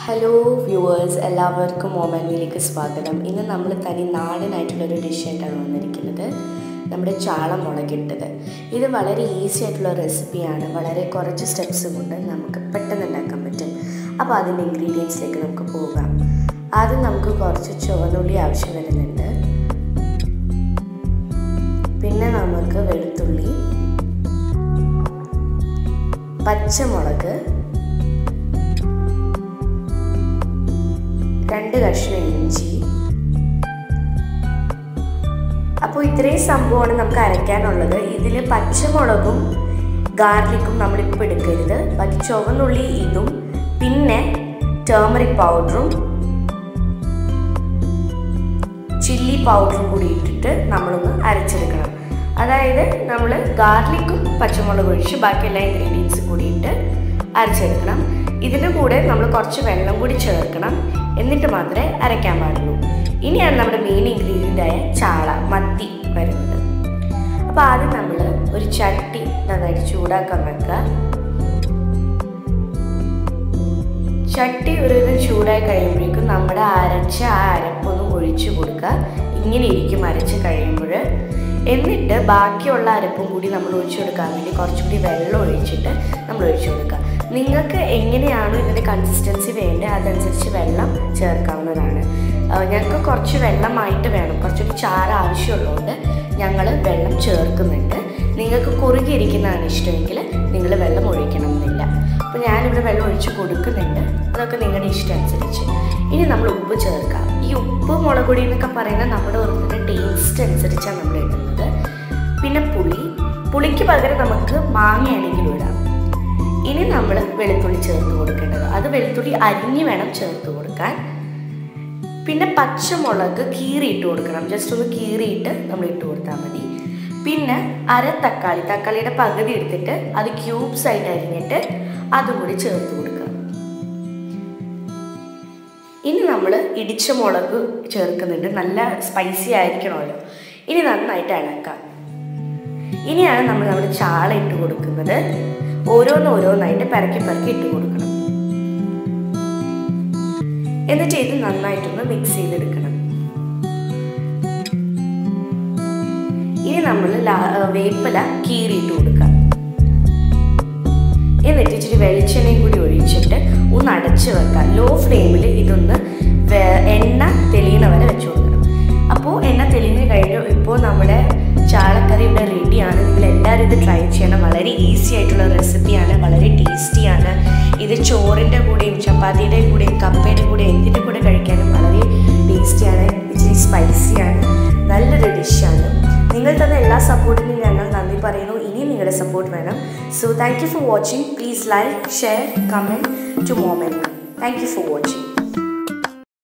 hello viewers എല്ലാവർക്കും മൊബൈലിലേക്ക് സ്വാഗതം ഇന്ന് നമ്മൾ തനി നാടനായിട്ടുള്ളൊരു ഡിഷായിട്ടാണ് വന്നിരിക്കുന്നത് നമ്മുടെ ചാള മുളകിട്ടത് ഇത് വളരെ ഈസി ആയിട്ടുള്ള റെസിപ്പിയാണ് വളരെ കുറച്ച് സ്റ്റെപ്സ് കൊണ്ട് നമുക്ക് പെട്ടെന്ന് ഉണ്ടാക്കാൻ പറ്റും അപ്പോൾ അതിൻ്റെ ഇൻഗ്രീഡിയൻസിലേക്ക് നമുക്ക് പോകാം ആദ്യം നമുക്ക് കുറച്ച് ചുവന്നുള്ളി ആവശ്യം വരുന്നുണ്ട് പിന്നെ നമുക്ക് വെളുത്തുള്ളി പച്ചമുളക് രണ്ട് കഷ്ണം ഇഞ്ചി അപ്പോൾ ഇത്രയും സംഭവമാണ് നമുക്ക് അരയ്ക്കാനുള്ളത് ഇതിൽ പച്ചമുളകും ഗാർലിക്കും നമ്മളിപ്പോൾ എടുക്കരുത് ബാക്കി ചുവന്നുള്ളി ഇതും പിന്നെ ടേമറിക് പൗഡറും ചില്ലി പൗഡറും കൂടി ഇട്ടിട്ട് നമ്മളൊന്ന് അരച്ചെടുക്കണം അതായത് നമ്മൾ ഗാർലിക്കും പച്ചമുളകും ഒഴിച്ച് ബാക്കി എല്ലാ ഇൻഗ്രീഡിയൻസും കൂടി ഇട്ട് അരച്ചെടുക്കണം ഇതിൻ്റെ കൂടെ നമ്മൾ കുറച്ച് വെള്ളം കൂടി ചേർക്കണം എന്നിട്ട് മാത്രമേ അരയ്ക്കാൻ പാടുള്ളൂ ഇനിയാണ് നമ്മുടെ മെയിൻ ഇൻഗ്രീഡിയൻ്റ് ആയ ചാള മത്തി വരുന്നത് അപ്പോൾ ആദ്യം നമ്മൾ ഒരു ചട്ടി നന്നായിട്ട് ചൂടാക്കാൻ വെക്കുക ചട്ടി ഒരുവിധം ചൂടായി കഴിയുമ്പോഴേക്കും നമ്മുടെ അരച്ച ആ അരപ്പൊന്ന് ഒഴിച്ചു കൊടുക്കുക ഇങ്ങനെ ഇരിക്കും അരച്ച് കഴിയുമ്പോൾ എന്നിട്ട് ബാക്കിയുള്ള അരപ്പും കൂടി നമ്മൾ ഒഴിച്ചു കൊടുക്കാൻ വേണ്ടി കുറച്ചുകൂടി വെള്ളം ഒഴിച്ചിട്ട് നമ്മൾ ഒഴിച്ചു കൊടുക്കുക നിങ്ങൾക്ക് എങ്ങനെയാണോ ഇതിൻ്റെ കൺസിസ്റ്റൻസി വേണ്ടത് അതനുസരിച്ച് വെള്ളം ചേർക്കാവുന്നതാണ് ഞങ്ങൾക്ക് കുറച്ച് വെള്ളമായിട്ട് വേണം കുറച്ചുകൂടി ചാറ് ആവശ്യമുള്ളതുകൊണ്ട് ഞങ്ങൾ വെള്ളം ചേർക്കുന്നുണ്ട് നിങ്ങൾക്ക് കുറുകിയിരിക്കുന്നതാണ് ഇഷ്ടമെങ്കിൽ നിങ്ങൾ വെള്ളം ഒഴിക്കണം എന്നില്ല അപ്പോൾ ഞാനിവിടെ വെള്ളം ഒഴിച്ച് കൊടുക്കുന്നുണ്ട് അതൊക്കെ നിങ്ങളുടെ ഇഷ്ടം അനുസരിച്ച് ഇനി നമ്മൾ ഉപ്പ് ചേർക്കാം ഈ ഉപ്പ് മുളക് പൊടി എന്നൊക്കെ പറയുന്നത് നമ്മുടെ ഓരോരുത്തരുടെ ടേസ്റ്റ് അനുസരിച്ചാണ് നമ്മൾ ഇടുന്നത് പിന്നെ പുളി പുളിക്ക് പകരം നമുക്ക് മാങ്ങയാണെങ്കിലും ഇടാം ഇനി നമ്മൾ വെളുത്തുള്ളി ചേർത്ത് കൊടുക്കേണ്ടത് അത് വെളുത്തുള്ളി അരിഞ്ഞ് വേണം ചേർത്ത് കൊടുക്കാൻ പിന്നെ പച്ചമുളക് കീറിയിട്ട് കൊടുക്കണം ജസ്റ്റ് ഒന്ന് കീറിയിട്ട് നമ്മൾ ഇട്ട് കൊടുത്താൽ മതി പിന്നെ അര തക്കാളി തക്കാളിയുടെ പകുതി എടുത്തിട്ട് അത് ക്യൂബ്സ് ആയിട്ട് അരിഞ്ഞിട്ട് അതും കൂടി ചേർത്ത് കൊടുക്കുക ഇനി നമ്മൾ ഇടിച്ച മുളക് ചേർക്കുന്നുണ്ട് നല്ല സ്പൈസി ആയിരിക്കണമല്ലോ ഇനി നന്നായിട്ട് ഇളക്കാം ഇനിയാണ് നമ്മൾ നമ്മുടെ ചാള ഇട്ട് കൊടുക്കുന്നത് ഓരോന്നോരോന്നായിട്ട് പരക്കി പരക്കി ഇട്ട് കൊടുക്കണം എന്നിട്ട് ഇത് നന്നായിട്ടൊന്ന് മിക്സ് ചെയ്തെടുക്കണം ഇനി നമ്മൾ വേപ്പില കീറിയിട്ട് കൊടുക്കാം എന്നിട്ട് ഇച്ചിരി വെളിച്ചെണ്ണയും കൂടി ഒഴിച്ചിട്ട് ഒന്ന് അടച്ച് വെക്കാം ലോ ഫ്ലെയിമിൽ ഇതൊന്ന് എണ്ണ തെളിയണ വരെ വെച്ച് കൊടുക്കണം അപ്പോൾ എണ്ണ തെളിഞ്ഞ് കഴിഞ്ഞു ഇപ്പോൾ നമ്മുടെ ചാളക്കറി ഇവിടെ റെഡിയാണ് നിങ്ങൾ എല്ലാവരും ഇത് ട്രൈ ചെയ്യണം വളരെ ഈസി ആയിട്ടുള്ള റെസിപ്പിയാണ് വളരെ ടേസ്റ്റിയാണ് ഇത് ചോറിൻ്റെ കൂടെയും ചപ്പാത്തിയുടെ കൂടെയും കപ്പയുടെ കൂടെയും എന്തിൻ്റെ കൂടെ കഴിക്കാനും വളരെ ടേസ്റ്റിയാണ് ഇച്ചിരി സ്പൈസിയാണ് നല്ലൊരു ഡിഷാണ് നിങ്ങൾ തന്ന എല്ലാ സപ്പോർട്ടിനും ഞങ്ങൾ നന്ദി പറയുന്നു ഇനിയും നിങ്ങളുടെ സപ്പോർട്ട് വേണം so thank you for watching please like share comment to moment thank you for watching